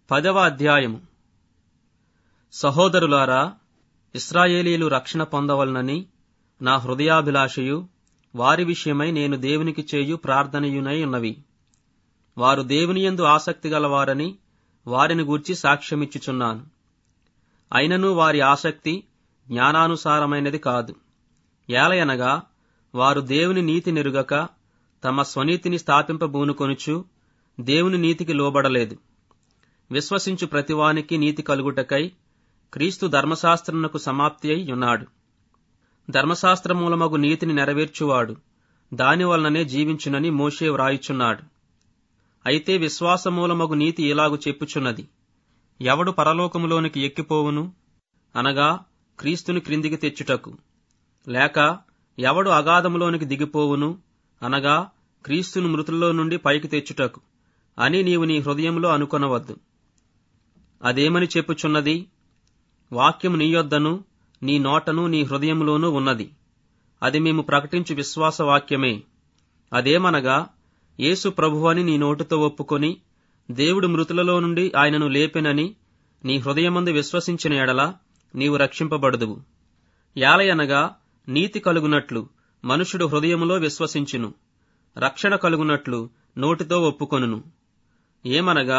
పదవ అధ్యాయము సహోదరులారా ఇస్రాయేలీలు రక్షణ పొందవలనని నా హృదయాభిలాషయు వారి విషయమై నేను దేవునికి చేయు ప్రార్థనయునై ఉన్నవి వారు దేవుని యందు ఆసక్తి గలవారని వారిని గూర్చి సాక్ష్యమిచ్చుచున్నాను అయినను వారి ఆసక్తి జ్ఞానానుసారమైనది కాదు ఏలయనగా వారు దేవుని నీతి నెరుగక తమ స్వనీతిని స్థాపింపబూనుకొనుచు దేవుని నీతికి లోబడలేదు విశ్వసించు ప్రతివానికి నీతి కలుగుటకై క్రీస్తు ధర్మశాస్త్రమునకు సమాప్తి అయి ఉన్నాడు ధర్మశాస్త్రమూలమగు నీతిని నెరవేర్చువాడు దాని వలననే జీవించునని మోషే వ్రాయుచున్నాడు అయితే విశ్వాసమూలమగు నీతి ఇలాగు చెప్పుచున్నది ఎవడు పరలోకములోనికి ఎక్కిపోవును అనగా క్రీస్తుని క్రిందికి తెచ్చుటకు లేక ఎవడు అగాధములోనికి దిగిపోవును అనగా క్రీస్తును మృతుల్లో నుండి పైకి తెచ్చుటకు అని నీవు నీ హృదయంలో అనుకొనవద్దు అదేమని చెప్పుచున్నది వాక్యము నీ యొద్దను నీ నోటను నీ హృదయంలోనూ ఉన్నది అది మేము ప్రకటించు విశ్వాస వాక్యమే అదేమనగా యేసు ప్రభువని నీ నోటితో ఒప్పుకొని దేవుడు మృతులలో నుండి ఆయనను లేపెనని నీ హృదయమందు విశ్వసించిన ఎడల నీవు రక్షింపబడుదువు యాలయనగా నీతి కలుగునట్లు మనుషుడు హృదయములో విశ్వసించును రక్షణ కలుగునట్లు నోటితో ఒప్పుకొనును ఏమనగా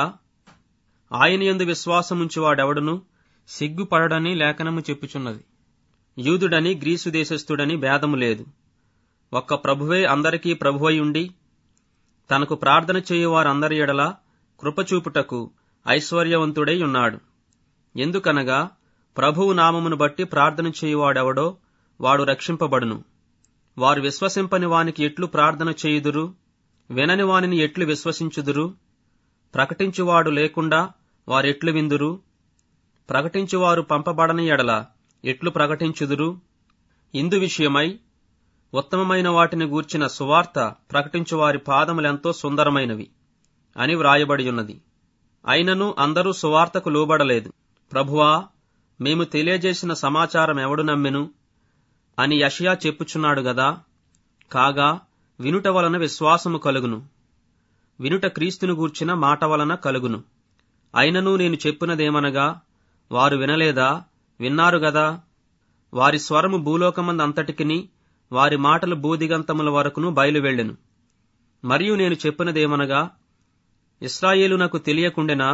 ఆయన యందు విశ్వాసముంచువాడెవడును సిగ్గుపడడని లేఖనము చెప్పుచున్నది యూదుడని గ్రీసు దేశస్థుడని భేదము లేదు ఒక్క ప్రభువే అందరికీ ప్రభువై ఉండి తనకు ప్రార్థన చేయువారందరి ఎడల కృపచూపుటకు ఐశ్వర్యవంతుడై ఉన్నాడు ఎందుకనగా ప్రభువు నామమును బట్టి ప్రార్థన చేయువాడెవడో వాడు రక్షింపబడును వారు విశ్వసింపని వానికి ఎట్లు ప్రార్థన చేయుదురు వినని వానిని ఎట్లు విశ్వసించుదురు ప్రకటించువాడు లేకుండా వారెట్లు విందురు ప్రకటించువారు పంపబడని ఎడల ఎట్లు ప్రకటించుదురు ఇందు విషయమై ఉత్తమమైన వాటిని గూర్చిన సువార్త ప్రకటించువారి పాదములెంతో సుందరమైనవి అని వ్రాయబడి ఉన్నది అయినను అందరూ సువార్తకు లోబడలేదు ప్రభువా మేము తెలియజేసిన సమాచారం ఎవడు నమ్మెను అని యషయా చెప్పుచున్నాడు గదా కాగా వినుట వలన విశ్వాసము కలుగును వినుట క్రీస్తును గూర్చిన మాట వలన కలుగును అయినను నేను చెప్పినదేమనగా వారు వినలేదా విన్నారు గదా వారి స్వరము భూలోకమంద అంతటికిని వారి మాటలు భూదిగంతముల వరకును బయలువెళ్ళెను మరియు నేను చెప్పినదేమనగా ఇస్రాయేలునకు తెలియకుండెనా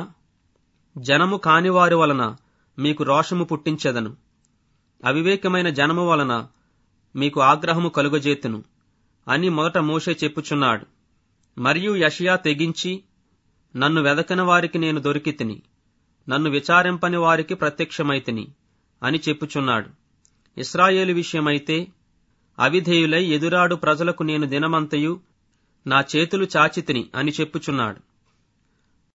జనము కానివారి వలన మీకు రోషము పుట్టించెదను అవివేకమైన జనము వలన మీకు ఆగ్రహము కలుగజేతును అని మొదట మోషే చెప్పుచున్నాడు మరియు యషయా తెగించి నన్ను వెదకని వారికి నేను దొరికితిని నన్ను విచారింపని వారికి ప్రత్యక్షమైతిని అని చెప్పుచున్నాడు ఇస్రాయేలు విషయమైతే అవిధేయులై ఎదురాడు ప్రజలకు నేను దినమంతయు నా చేతులు చాచితిని అని చెప్పుచున్నాడు